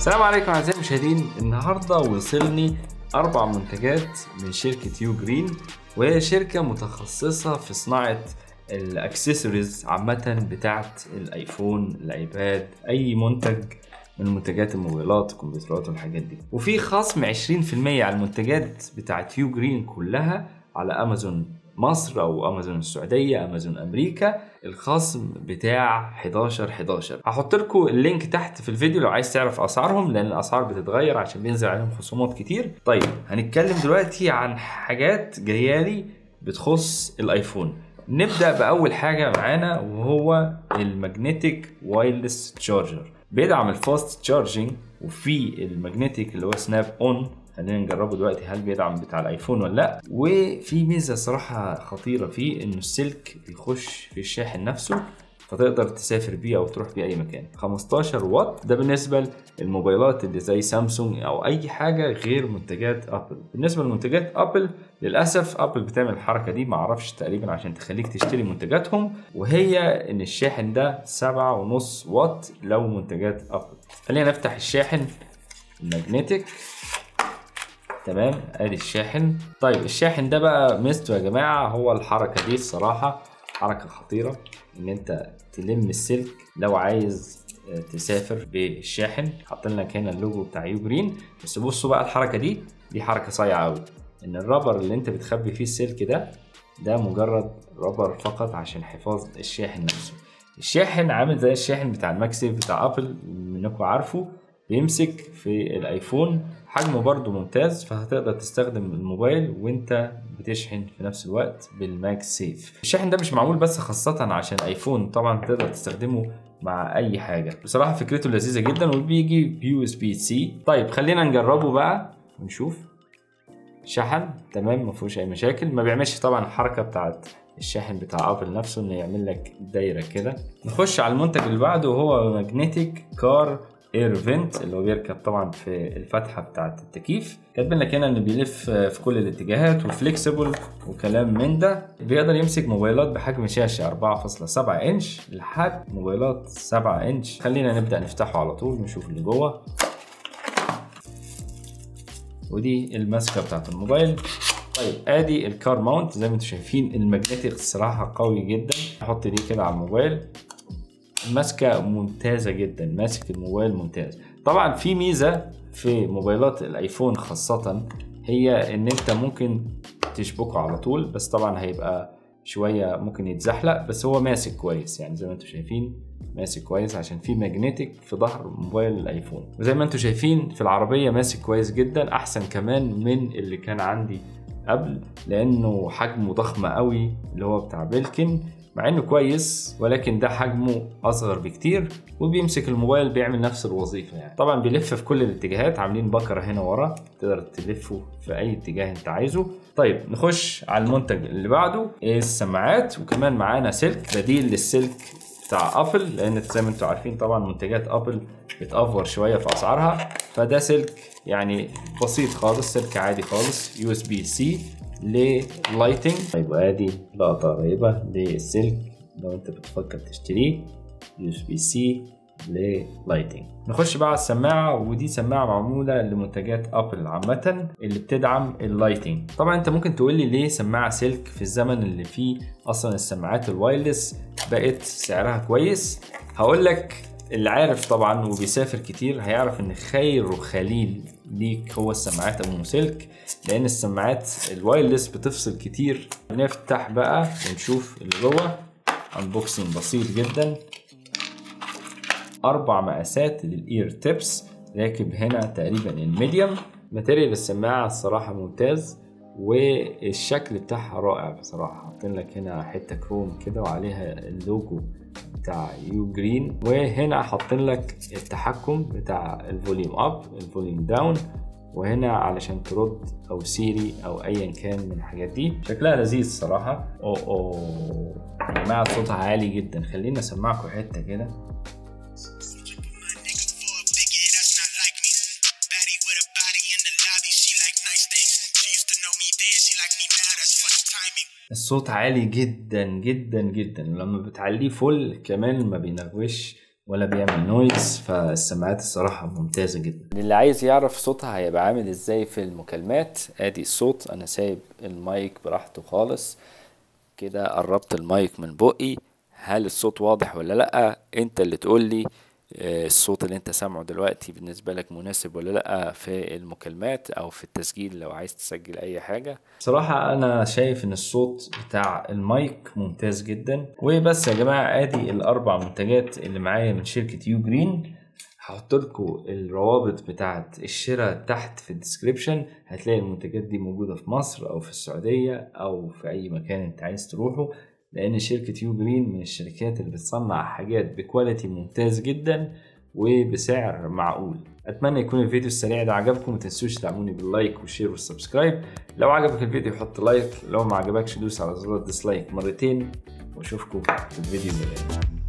السلام عليكم اعزائي المشاهدين النهارده وصلني اربع منتجات من شركه يو جرين وهي شركه متخصصه في صناعه الاكسسوارز عامه بتاعه الايفون الايباد اي منتج من منتجات الموبايلات الكمبيوترات والحاجات دي وفي خصم 20% على المنتجات بتاعه يو جرين كلها على امازون مصر او امازون السعوديه امازون امريكا الخصم بتاع 11 11 هحط لكم اللينك تحت في الفيديو لو عايز تعرف اسعارهم لان الاسعار بتتغير عشان بينزل عليهم خصومات كتير طيب هنتكلم دلوقتي عن حاجات جايالي بتخص الايفون نبدا باول حاجه معانا وهو الماجنتيك وايرلس تشارجر بيدعم الفاست تشارجنج وفي الماجنتيك اللي هو سناب اون خلينا نجربه دلوقتي هل بيدعم بتاع الايفون ولا لا وفي ميزه صراحه خطيره فيه انه السلك بيخش في الشاحن نفسه فتقدر تسافر بيه او تروح بيه اي مكان 15 واط ده بالنسبه للموبايلات اللي زي سامسونج او اي حاجه غير منتجات ابل بالنسبه لمنتجات ابل للاسف ابل بتعمل الحركه دي معرفش تقريبا عشان تخليك تشتري منتجاتهم وهي ان الشاحن ده 7.5 واط لو منتجات ابل خلينا نفتح الشاحن الماجنتيك تمام ادي الشاحن طيب الشاحن ده بقى ميزته يا جماعه هو الحركه دي الصراحه حركه خطيره ان انت تلم السلك لو عايز تسافر بالشاحن حاطين لك هنا اللوجو بتاع يو جرين بس بصوا بقى الحركه دي دي حركه صايعه قوي ان الرابر اللي انت بتخبي فيه السلك ده ده مجرد رابر فقط عشان حفاظ الشاحن نفسه الشاحن عامل زي الشاحن بتاع الماكسيف بتاع ابل منكم عارفه بيمسك في الايفون حجمه برضو ممتاز فهتقدر تستخدم الموبايل وانت بتشحن في نفس الوقت بالماكس سيف الشاحن ده مش معمول بس خاصة عشان ايفون طبعا تقدر تستخدمه مع اي حاجة بصراحة فكرته لذيذة جدا وبيجي بيو اس بي سي طيب خلينا نجربه بقى ونشوف شحن تمام ما فيهوش اي مشاكل ما بيعملش طبعا الحركة بتاعت الشاحن بتاع ابل نفسه انه يعمل لك دايرة كده نخش على المنتج اللي بعده وهو ماجنتيك كار اير فينت اللي هو بيركب طبعا في الفتحه بتاعه التكييف كاتبين لك هنا انه بيلف في كل الاتجاهات وفليكسيبل وكلام من ده بيقدر يمسك موبايلات بحجم شاشه 4.7 انش لحد موبايلات 7 انش خلينا نبدا نفتحه على طول نشوف اللي جوه ودي الماسكه بتاعه الموبايل طيب ادي الكار ماونت زي ما انتم شايفين الماجنتيك الصراحه قوي جدا احط دي كده على الموبايل ماسكه ممتازه جدا ماسك الموبايل ممتاز طبعا في ميزه في موبايلات الايفون خاصه هي ان انت ممكن تشبكه على طول بس طبعا هيبقى شويه ممكن يتزحلق بس هو ماسك كويس يعني زي ما انتم شايفين ماسك كويس عشان في ماجنتيك في ظهر موبايل الايفون وزي ما انتم شايفين في العربيه ماسك كويس جدا احسن كمان من اللي كان عندي قبل لانه حجمه ضخم قوي اللي هو بتاع بيلكن مع انه كويس ولكن ده حجمه اصغر بكتير وبيمسك الموبايل بيعمل نفس الوظيفه يعني طبعا بيلف في كل الاتجاهات عاملين بكره هنا ورا تقدر تلفه في اي اتجاه انت عايزه طيب نخش على المنتج اللي بعده السماعات وكمان معانا سلك بديل للسلك بتاع ابل لان زي ما انتم عارفين طبعا منتجات ابل بتأفور شويه في اسعارها فده سلك يعني بسيط خالص سلك عادي خالص يو اس بي سي للايتنج طيب ادي لقطه قريبه للسلك لو انت بتفكر تشتريه يو اس بي سي للايتنج نخش بقى على السماعه ودي سماعه معموله لمنتجات ابل عامه اللي بتدعم اللايتنج طبعا انت ممكن تقول لي ليه سماعه سلك في الزمن اللي فيه اصلا السماعات الوايرلس بقت سعرها كويس هقول لك اللي عارف طبعا وبيسافر كتير هيعرف ان خير خليل ليك هو السماعات ام سلك لان السماعات الوايرلس بتفصل كتير نفتح بقى ونشوف اللي جوه انبوكسنج بسيط جدا اربع مقاسات للاير تيبس راكب هنا تقريبا الميديوم ماتيريال السماعه الصراحه ممتاز والشكل بتاعها رائع بصراحه حاطين لك هنا حته كروم كده وعليها اللوجو بتاع يو جرين وهنا حاطين لك التحكم بتاع الفوليوم اب الفوليوم داون وهنا علشان ترد او سيري او ايا كان من الحاجات دي شكلها لذيذ الصراحه اوه اوه يا جماعه صوتها عالي جدا خليني اسمعكم حته كده الصوت عالي جدا جدا جدا ولما بتعليه فل كمان ما بينغوش ولا بيعمل نويز فالسماعات الصراحة ممتازة جدا اللي عايز يعرف صوتها هيبقى عامل ازاي في المكالمات ادي الصوت انا سايب المايك براحته خالص كده قربت المايك من بقي هل الصوت واضح ولا لا انت اللي تقول لي آه، الصوت اللي انت سامعه دلوقتي بالنسبة لك مناسب ولا لا في المكالمات او في التسجيل لو عايز تسجل اي حاجة بصراحة أنا شايف إن الصوت بتاع المايك ممتاز جدا وبس يا جماعة آدي الأربع منتجات اللي معايا من شركة يو جرين هحط لكم الروابط بتاعت الشراء تحت في الديسكريبشن هتلاقي المنتجات دي موجودة في مصر أو في السعودية أو في أي مكان أنت عايز تروحه لأن شركة يو جرين من الشركات اللي بتصنع حاجات بكواليتي ممتاز جدا وبسعر معقول اتمنى يكون الفيديو السريع ده عجبكم متنسوش تدعموني باللايك والشير والسبسكرايب لو عجبك الفيديو حط لايك لو ما عجبكش دوس على زرار الديسلايك مرتين واشوفكم في الفيديو اللي جاي